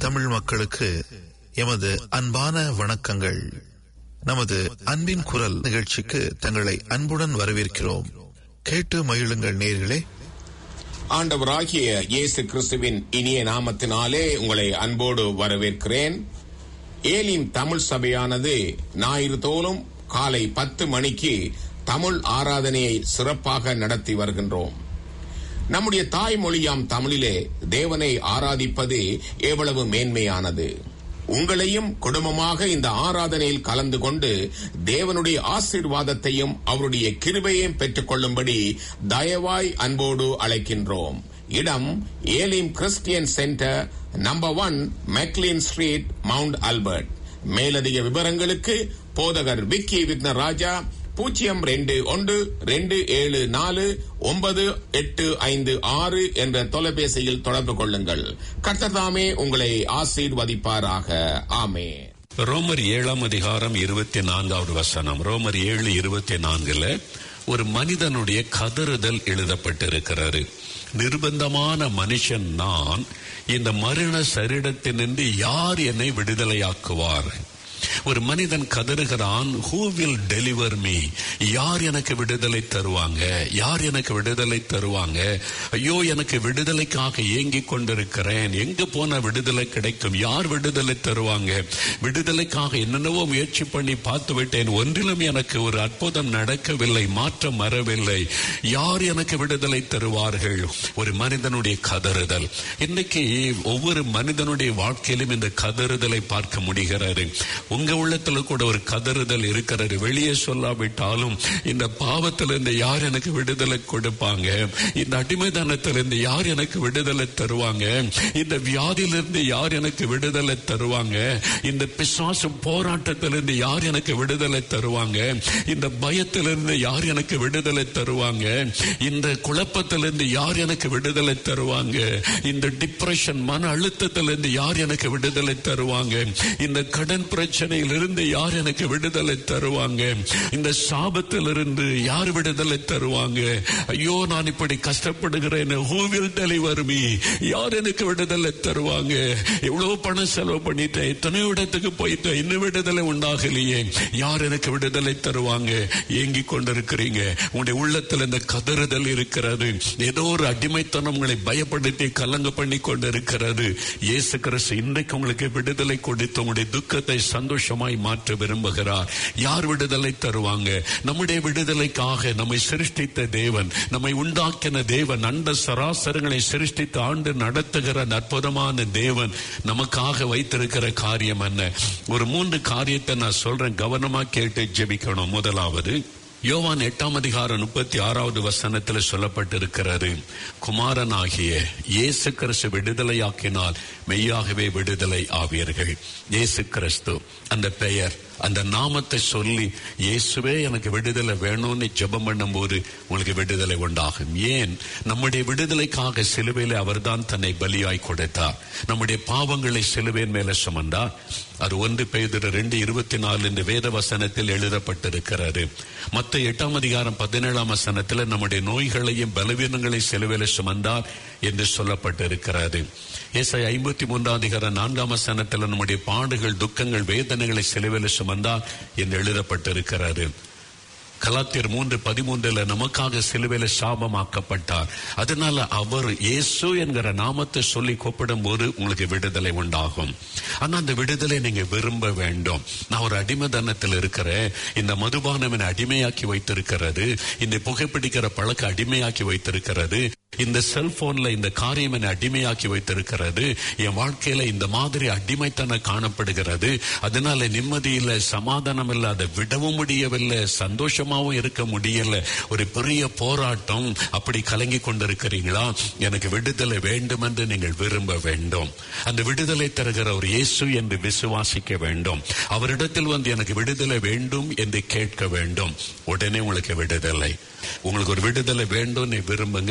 தமிழ் மக்களுக்கு எமது அன்பான வணக்கங்கள் நமது அன்பின் குரல் நிகழ்ச்சிக்கு தங்களை அன்புடன் வரவேற்கிறோம் கேட்டு மகிழுங்கள் நேர்களே ஆண்டவராகிய இயேசு கிறிஸ்துவின் இனிய நாமத்தினாலே உங்களை அன்போடு வரவேற்கிறேன் ஏலிம் தமிழ் சபையானது ஞாயிறு தோறும் காலை பத்து மணிக்கு தமிழ் ஆராதனையை சிறப்பாக நடத்தி வருகின்றோம் நம்முடைய தாய்மொழியாம் தமிழிலே தேவனை ஆராதிப்பது எவ்வளவு மேன்மையானது உங்களையும் குடும்பமாக இந்த ஆராதனையில் கலந்து கொண்டு தேவனுடைய ஆசீர்வாதத்தையும் அவருடைய கிருபையையும் பெற்றுக் கொள்ளும்படி தயவாய் அன்போடு அழைக்கின்றோம் இடம் Elim Christian centre number one McLean street Mount Albert மேலதிக விவரங்களுக்கு போதகர் விக்கி விக்னராஜா பூஜ்ஜியம் ரெண்டு ஒன்று ரெண்டு ஏழு நாலு ஒன்பது எட்டு ஐந்து ஆறு என்ற தொலைபேசியில் தொடர்பு கொள்ளுங்கள் கர்த்தர்தாமே உங்களை ஆசீர்வதிப்பாராக ஆமே ரோமர் ஏழாம் அதிகாரம் இருபத்தி நான்காவது வசனம் ரோமர் ஏழு இருபத்தி நான்குல ஒரு மனிதனுடைய கதறுதல் எழுதப்பட்டிருக்கிறாரு நிர்பந்தமான மனுஷன் நான் இந்த மரண சரீரத்தினின்று யார் என்னை விடுதலையாக்குவார் ஒரு மனிதன் கதறுகிறான் ஹூ வில் டெலிவர் மீ யார் எனக்கு விடுதலை தருவாங்க யார் எனக்கு விடுதலை தருவாங்க ஐயோ எனக்கு விடுதலைக்காக ஏங்கிக் கொண்டிருக்கிறேன் எங்க போன விடுதலை கிடைக்கும் யார் விடுதலை தருவாங்க விடுதலைக்காக என்னென்னவோ முயற்சி பண்ணி பார்த்து விட்டேன் ஒன்றிலும் எனக்கு ஒரு அற்புதம் நடக்கவில்லை மாற்றம் வரவில்லை யார் எனக்கு விடுதலை தருவார்கள் ஒரு மனிதனுடைய கதறுதல் இன்னைக்கு ஒவ்வொரு மனிதனுடைய வாழ்க்கையிலும் இந்த கதறுதலை பார்க்க முடிகிறது உங்க உள்ளத்துல கூட ஒரு கதறுதல் இருக்கிறது வெளியே சொல்லாவிட்டாலும் இந்த பாவத்திலிருந்து யார் எனக்கு விடுதலை கொடுப்பாங்க இந்த அடிமைதனத்திலிருந்து யார் எனக்கு விடுதலை தருவாங்க இந்த வியாதியிலிருந்து யார் எனக்கு விடுதலை தருவாங்க இந்த பிசாசு போராட்டத்திலிருந்து யார் எனக்கு விடுதலை தருவாங்க இந்த பயத்திலிருந்து யார் எனக்கு விடுதலை தருவாங்க இந்த குழப்பத்திலிருந்து யார் எனக்கு விடுதலை தருவாங்க இந்த டிப்ரெஷன் மன அழுத்தத்திலிருந்து யார் எனக்கு விடுதலை தருவாங்க இந்த கடன் பிரச்சனையிலிருந்து யார் எனக்கு விடுதலை தருவாங்க இந்த சாபத்திலிருந்து யார் விடுதலை தருவாங்க ஐயோ நான் இப்படி கஷ்டப்படுகிறேன் ஹூ வில் டெலிவர் மீ யார் எனக்கு விடுதலை தருவாங்க எவ்வளவு பணம் செலவு பண்ணிட்டேன் எத்தனையோ இடத்துக்கு போயிட்டேன் இன்னும் விடுதலை உண்டாகலையே யார் எனக்கு விடுதலை தருவாங்க ஏங்கி கொண்டிருக்கிறீங்க உங்களுடைய உள்ளத்தில் இந்த கதறுதல் இருக்கிறது ஏதோ ஒரு அடிமைத்தனம் உங்களை பயப்படுத்தி கலங்க பண்ணி கொண்டிருக்கிறது இயேசு கிறிஸ்து இன்றைக்கு உங்களுக்கு விடுதலை கொடுத்து உங்களுடைய துக்கத்தை சந்தோஷமாய் மாற்ற விரும்புகிறார் யார் விடுதலை தருவாங்க நம்முடைய விடுதலைக்காக நம்மை சிருஷ்டித்த தேவன் நம்மை உண்டாக்கின தேவன் அண்ட சராசரங்களை சிருஷ்டித்து ஆண்டு நடத்துகிற அற்புதமான தேவன் நமக்காக வைத்திருக்கிற காரியம் என்ன ஒரு மூன்று காரியத்தை நான் சொல்றேன் கவனமா கேட்டு ஜெபிக்கணும் முதலாவது யோவான் எட்டாம் அதிகாரம் முப்பத்தி ஆறாவது வசனத்தில் சொல்லப்பட்டிருக்கிறது குமாரன் ஆகிய இயேசு கிறிஸ்து விடுதலையாக்கினால் மெய்யாகவே விடுதலை ஆவீர்கள் இயேசு கிறிஸ்து அந்த பெயர் அந்த நாமத்தை சொல்லி இயேசுவே எனக்கு விடுதலை வேணும்னு ஜெபம் பண்ணும்போது உங்களுக்கு விடுதலை உண்டாகும் ஏன் நம்முடைய விடுதலைக்காக சிலுவையில் அவர்தான் தன்னை பலியாய் கொடுத்தார் நம்முடைய பாவங்களை சிலுவையின் மேல சுமந்தார் அது ஒன்று பெய்திரு ரெண்டு இருபத்தி நாலு இந்த வேத வசனத்தில் எழுதப்பட்டிருக்கிறது மத்த எட்டாம் அதிகாரம் பதினேழாம் வசனத்தில் நம்முடைய நோய்களையும் பலவீனங்களை சிலுவையில சுமந்தார் என்று சொல்லப்பட்டிருக்கிறது ஏசாய் ஐம்பத்தி மூன்றாம் அதிகாரம் நான்காம் வசனத்தில் நம்முடைய பாடுகள் துக்கங்கள் வேதனைகளை சிலுவையில சுமந்தார் என்று எழுதப்பட்டிருக்கிறது கலாத்தியர் மூன்று பதிமூன்றுல நமக்காக சிலுவையில சாபமாக்கப்பட்டார் அதனால அவர் இயேசு என்கிற நாமத்தை சொல்லி கூப்பிடும் போது உங்களுக்கு விடுதலை உண்டாகும் ஆனா அந்த விடுதலை நீங்க விரும்ப வேண்டும் நான் ஒரு அடிமைதனத்தில் இருக்கிறேன் இந்த மதுபானம் என்னை அடிமையாக்கி வைத்திருக்கிறது இந்த புகைப்பிடிக்கிற பழக்க அடிமையாக்கி வைத்திருக்கிறது இந்த செல்போன்ல இந்த காரியம் என்னை அடிமையாக்கி வைத்திருக்கிறது என் வாழ்க்கையில இந்த மாதிரி அடிமைத்தனம் காணப்படுகிறது அதனால நிம்மதி இல்ல சமாதானம் இல்ல அதை விடவும் முடியவில்லை சந்தோஷமாவும் இருக்க முடியல ஒரு பெரிய போராட்டம் அப்படி கலங்கி கொண்டிருக்கிறீங்களா எனக்கு விடுதலை வேண்டும் என்று நீங்கள் விரும்ப வேண்டும் அந்த விடுதலை தருகிற ஒரு இயேசு என்று விசுவாசிக்க வேண்டும் அவரிடத்தில் வந்து எனக்கு விடுதலை வேண்டும் என்று கேட்க வேண்டும் உடனே உங்களுக்கு விடுதலை உங்களுக்கு ஒரு விடுதலை வேண்டும் நீ விரும்புங்க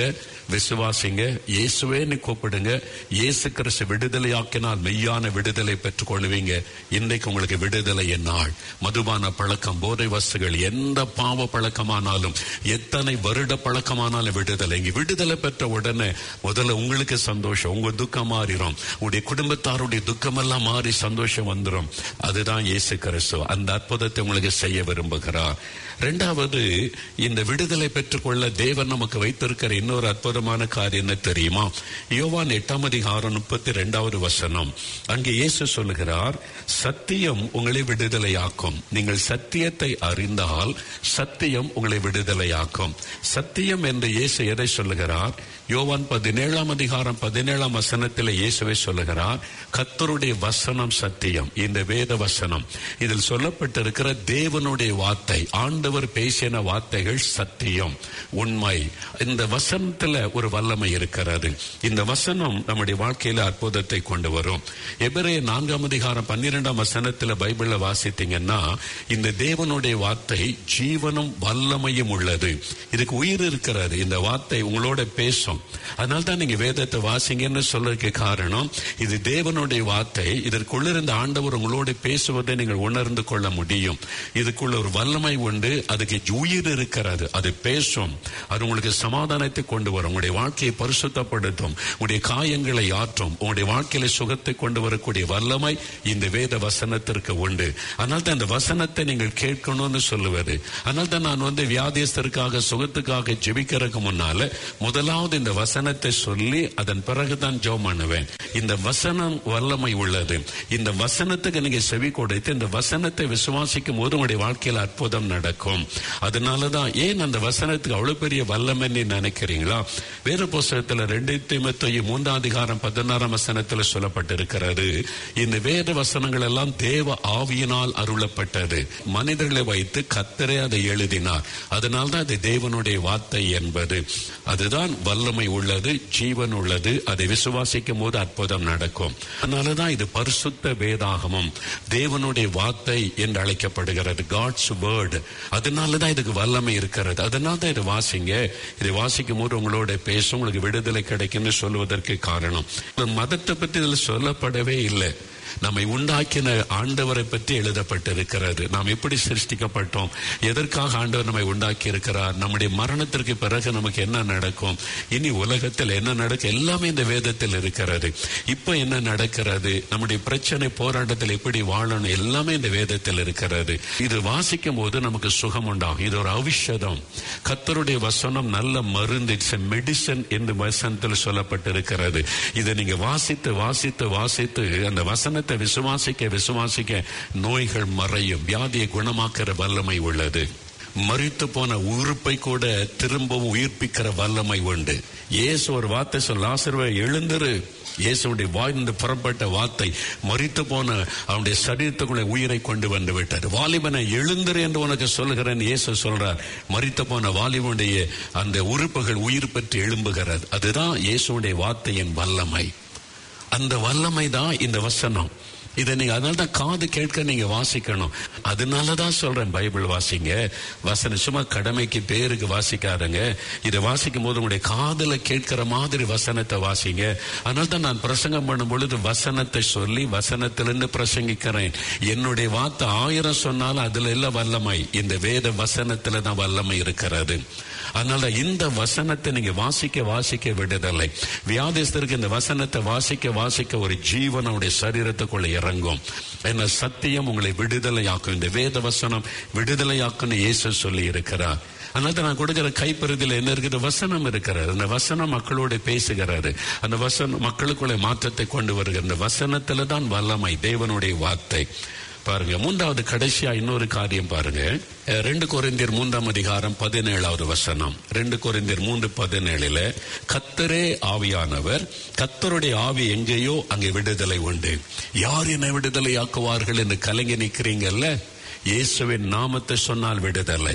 விசுவாசிங்க இயேசுவேன்னு கூப்பிடுங்க இயேசு கிறிஸ்து விடுதலையாக்கினால் மெய்யான விடுதலை பெற்றுக் கொள்வீங்க இன்றைக்கு உங்களுக்கு விடுதலை நாள் மதுபான பழக்கம் போதை வஸ்துகள் எந்த பாவ பழக்கமானாலும் எத்தனை வருட பழக்கமானாலும் விடுதலை இங்க விடுதலை பெற்ற உடனே முதல்ல உங்களுக்கு சந்தோஷம் உங்க துக்கம் மாறிடும் உங்களுடைய குடும்பத்தாருடைய துக்கமெல்லாம் மாறி சந்தோஷம் வந்துடும் அதுதான் இயேசு கிறிஸ்து அந்த அற்புதத்தை உங்களுக்கு செய்ய விரும்புகிறார் ரெண்டாவது இந்த விடுதலை பெற்றுக்கொள்ள தேவன் நமக்கு வைத்திருக்கிற இன்னொரு அற்புதமான காரியம் என்ன தெரியுமா யோவான் எட்டாம் அதிகாரம் முப்பத்தி ரெண்டாவது வசனம் அங்கே இயேசு சொல்லுகிறார் சத்தியம் உங்களை விடுதலையாக்கும் நீங்கள் சத்தியத்தை அறிந்தால் சத்தியம் உங்களை விடுதலையாக்கும் சத்தியம் என்று இயேசு எதை சொல்லுகிறார் யோவான் பதினேழாம் அதிகாரம் பதினேழாம் வசனத்தில் இயேசுவை சொல்லுகிறார் கத்தருடைய வசனம் சத்தியம் இந்த வேத வசனம் இதில் சொல்லப்பட்டிருக்கிற தேவனுடைய வார்த்தை ஆண்டவர் பேசின வார்த்தைகள் சத்தியம் உண்மை இந்த வசனத்துல ஒரு வல்லமை இருக்கிறது இந்த வசனம் நம்முடைய வாழ்க்கையில அற்புதத்தை கொண்டு வரும் எபிரே நான்காம் அதிகாரம் பன்னிரெண்டாம் வசனத்துல பைபிள்ல வாசித்தீங்கன்னா இந்த தேவனுடைய வார்த்தை ஜீவனும் வல்லமையும் உள்ளது இதுக்கு உயிர் இருக்கிறது இந்த வார்த்தை உங்களோட பேசும் அதனால தான் நீங்க வேதத்தை வாசிங்கன்னு சொல்றதுக்கு காரணம் இது தேவனுடைய வார்த்தை இதற்குள்ள இருந்த ஆண்டவர் உங்களோட பேசுவதை நீங்கள் உணர்ந்து கொள்ள முடியும் இதுக்குள்ள ஒரு வல்லமை உண்டு அதுக்கு உயிர் இருக்கிறது அது பேசும் அது உங்களுக்கு சமாதானத்தை கொண்டு வரும் உங்களுடைய வாழ்க்கையை பரிசுத்தப்படுத்தும் உங்களுடைய காயங்களை ஆற்றும் உங்களுடைய வாழ்க்கையில சுகத்தை கொண்டு வரக்கூடிய வல்லமை இந்த வேத வசனத்திற்கு உண்டு அதனால தான் இந்த வசனத்தை நீங்கள் கேட்கணும்னு சொல்லுவது அதனால தான் நான் வந்து வியாதியஸ்தருக்காக சுகத்துக்காக ஜெபிக்கிறதுக்கு முன்னால முதலாவது இந்த வசனத்தை சொல்லி அதன் பிறகுதான் ஜெபம் பண்ணுவேன் இந்த வசனம் வல்லமை உள்ளது இந்த வசனத்துக்கு நீங்க செவி கொடுத்து இந்த வசனத்தை விசுவாசிக்கும் போது உங்களுடைய வாழ்க்கையில் அற்புதம் நடக்கும் அதனாலதான் ஏன் அந்த வசனத்துக்கு அவ்வளவு பெரிய வல்லமை நீ நினைக்கிறீங்களா வேறு புஸ்தகத்துல ரெண்டு திமுத்தையும் மூன்றாம் அதிகாரம் பதினாறாம் வசனத்துல சொல்லப்பட்டிருக்கிறது இந்த வேத வசனங்கள் எல்லாம் தேவ ஆவியினால் அருளப்பட்டது மனிதர்களை வைத்து கத்தரே அதை எழுதினார் அதனால்தான் அது தேவனுடைய வார்த்தை என்பது அதுதான் வல்லமை உள்ளது ஜீவன் உள்ளது அதை விசுவாசிக்கும் போது அற்புதம் நடக்கும் அதனாலதான் இது பரிசுத்த வேதாகமம் தேவனுடைய வார்த்தை என்று அழைக்கப்படுகிறது காட்ஸ் வேர்டு அதனாலதான் இதுக்கு வல்லமை இருக்கிறது அதனால தான் இதை வாசிங்க இதை வாசிக்கும் போது உங்களோட பேசும் உங்களுக்கு விடுதலை கிடைக்கும்னு சொல்வதற்கு காரணம் மதத்தை பத்தி இதுல சொல்லப்படவே இல்லை நம்மை உண்டாக்கின ஆண்டவரை பற்றி எழுதப்பட்டிருக்கிறது நாம் எப்படி சிருஷ்டிக்கப்பட்டோம் எதற்காக ஆண்டவர் நம்மை உண்டாக்கி இருக்கிறார் நம்முடைய மரணத்திற்கு பிறகு நமக்கு என்ன நடக்கும் இனி உலகத்தில் என்ன நடக்கும் எல்லாமே இந்த வேதத்தில் இருக்கிறது இப்ப என்ன நடக்கிறது நம்முடைய பிரச்சனை போராட்டத்தில் எப்படி வாழணும் எல்லாமே இந்த வேதத்தில் இருக்கிறது இது வாசிக்கும் போது நமக்கு சுகம் உண்டாகும் இது ஒரு ஔஷதம் கத்தருடைய வசனம் நல்ல மருந்து இட்ஸ் மெடிசன் என்று வசனத்தில் சொல்லப்பட்டிருக்கிறது இதை நீங்க வாசித்து வாசித்து வாசித்து அந்த வசனத்தை விசுவாசிக்க விசுவாசிக்க நோய்கள் மறையும் வியாதியை குணமாக்குற வல்லமை உள்ளது மறித்து போன உறுப்பை கூட திரும்பவும் உயிர்ப்பிக்கிற வல்லமை உண்டு இயேசு ஒரு வார்த்தை சொல் லாசர்வை எழுந்திரு இயேசுடைய வாயிலிருந்து புறப்பட்ட வார்த்தை மறித்து போன அவனுடைய சரீரத்துக்குள்ளே உயிரை கொண்டு வந்து விட்டார் வாலிபனை எழுந்திரு என்று உனக்கு சொல்கிறேன் இயேசு சொல்றார் மறித்து போன வாலிபனுடைய அந்த உறுப்புகள் உயிர் பெற்று எழும்புகிறது அதுதான் இயேசுடைய வார்த்தையின் வல்லமை அந்த வல்லமை தான் இந்த வசனம் இதை நீங்க அதனால தான் காது கேட்க நீங்க வாசிக்கணும் அதனால தான் சொல்றேன் பைபிள் வாசிங்க வசனம் சும்மா கடமைக்கு பேருக்கு வாசிக்காதங்க இதை வாசிக்கும் போது உங்களுடைய காதுல கேட்கிற மாதிரி வசனத்தை வாசிங்க அதனால தான் நான் பிரசங்கம் பண்ணும் பொழுது வசனத்தை சொல்லி வசனத்திலிருந்து பிரசங்கிக்கிறேன் என்னுடைய வார்த்தை ஆயிரம் சொன்னாலும் அதுல இல்ல வல்லமை இந்த வேத வசனத்துல தான் வல்லமை இருக்கிறது அதனால இந்த வசனத்தை நீங்க வாசிக்க வாசிக்க விடுதலை வியாதிஸ்தருக்கு இந்த வசனத்தை வாசிக்க வாசிக்க ஒரு ஜீவனுடைய சரீரத்துக்குள்ள இறங்கும் என்ன சத்தியம் உங்களை விடுதலையாக்கும் இந்த வேத வசனம் விடுதலையாக்குன்னு இயேசு சொல்லி இருக்கிறார் அதனால நான் கொடுக்கிற கைப்பறுதியில் என்ன இருக்குது வசனம் இருக்கிறது அந்த வசனம் மக்களோட பேசுகிறாரு அந்த வசனம் மக்களுக்குள்ள மாற்றத்தை கொண்டு வருகிற அந்த வசனத்துல தான் வல்லமை தேவனுடைய வார்த்தை பாருங்க மூன்றாவது கடைசியா இன்னொரு காரியம் பாருங்க அஹ், ரெண்டு கொரிந்தியர் மூன்றாம் அதிகாரம் பதினேழாவது வசனம் ரெண்டு கொரிந்தியர் மூன்று பதினேழுல கத்தரே ஆவியானவர் கத்தருடைய ஆவி எங்கேயோ அங்கே விடுதலை உண்டு யார் என்னை விடுதலை ஆக்குவார்கள் என்று கலங்கி நிற்கிறீங்கல்ல இயேசுவின் நாமத்தை சொன்னால் விடுதலை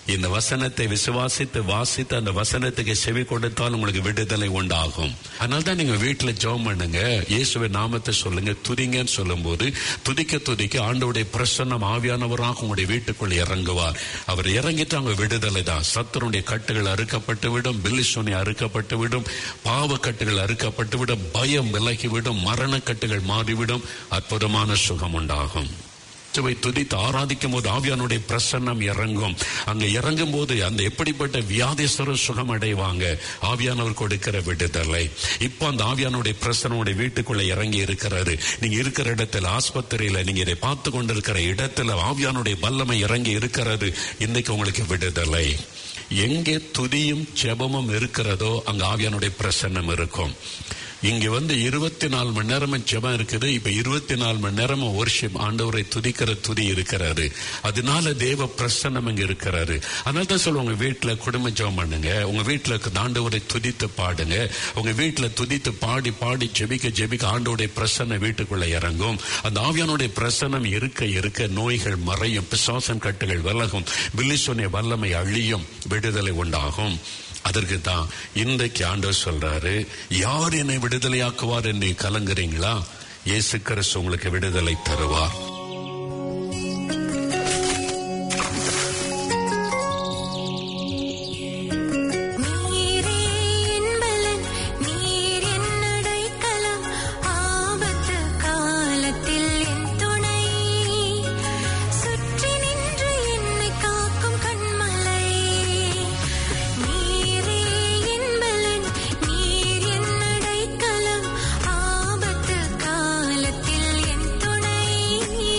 இந்த வசனத்தை விசுவாசித்து வாசித்து அந்த வசனத்துக்கு செவி கொடுத்தால் உங்களுக்கு விடுதலை உண்டாகும் அதனால தான் நீங்க வீட்டுல ஜெபம் பண்ணுங்க இயேசுவின் நாமத்தை சொல்லுங்க துதிங்கன்னு சொல்லும்போது துதிக்க துதிக்க ஆண்டவருடைய பிரசன்னம் ஆவியானவராக உங்களுடைய வீட்டுக்குள் இறங்குவார் அவர் இறங்கிட்டு அவங்க விடுதலை தான் சத்தருடைய கட்டுகள் அறுக்கப்பட்டு விடும் பில்லிசோனி அறுக்கப்பட்டு விடும் பாவ கட்டுகள் அறுக்கப்பட்டு விடும் பயம் விலகிவிடும் மரண கட்டுகள் மாறிவிடும் அற்புதமான சுகம் உண்டாகும் இயேசுவை துதித்து ஆராதிக்கும் போது ஆவியானுடைய பிரசன்னம் இறங்கும் அங்க இறங்கும் போது அந்த எப்படிப்பட்ட வியாதிஸ்வர சுகம் அடைவாங்க ஆவியானவர் கொடுக்கிற விடுதலை இப்போ அந்த ஆவியானுடைய பிரசனுடைய வீட்டுக்குள்ள இறங்கி இருக்கிறாரு நீங்க இருக்கிற இடத்துல ஆஸ்பத்திரியில நீங்க இதை பார்த்து கொண்டிருக்கிற இடத்துல ஆவியானுடைய வல்லமை இறங்கி இருக்கிறது இன்னைக்கு உங்களுக்கு விடுதலை எங்கே துதியும் ஜெபமும் இருக்கிறதோ அங்க ஆவியானுடைய பிரசன்னம் இருக்கும் இங்க வந்து இருபத்தி நாலு மணி நேரமும் ஜெபம் இருக்குது இப்ப இருபத்தி நாலு மணி நேரமும் ஒர்ஷிப் ஆண்டவரை துதிக்கிற துதி இருக்கிறாரு அதனால தேவ பிரசன்னம் இங்க இருக்கிறாரு அதனால தான் சொல்லுவாங்க உங்க வீட்டுல குடும்ப ஜெபம் பண்ணுங்க உங்க வீட்டுல ஆண்டவரை துதித்து பாடுங்க உங்க வீட்டுல துதித்து பாடி பாடி ஜெபிக்க ஜெபிக்க ஆண்டவருடைய பிரசன்னம் வீட்டுக்குள்ள இறங்கும் அந்த ஆவியானுடைய பிரசன்னம் இருக்க இருக்க நோய்கள் மறையும் பிசாசன் கட்டுகள் விலகும் பில்லிசோனிய வல்லமை அழியும் விடுதலை உண்டாகும் அதற்கு தான் இன்றைக்கு ஆண்டவர் சொல்றாரு யார் என்னை விடுதலையாக்குவார் என்று கலங்குறீங்களா இயேசு கிறிஸ்து உங்களுக்கு விடுதலை தருவார் நீரே என்பலன் நீர் என் அடைக்கலம் ஆபத்து காலத்தில் என் துணை சுற்றி நின்று என்னை காக்கும் கண்மலை நீரே என்பலன் நீர் என் அடைக்கலம் ஆபத்து காலத்தில் என் துணை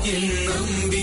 என் நம்பி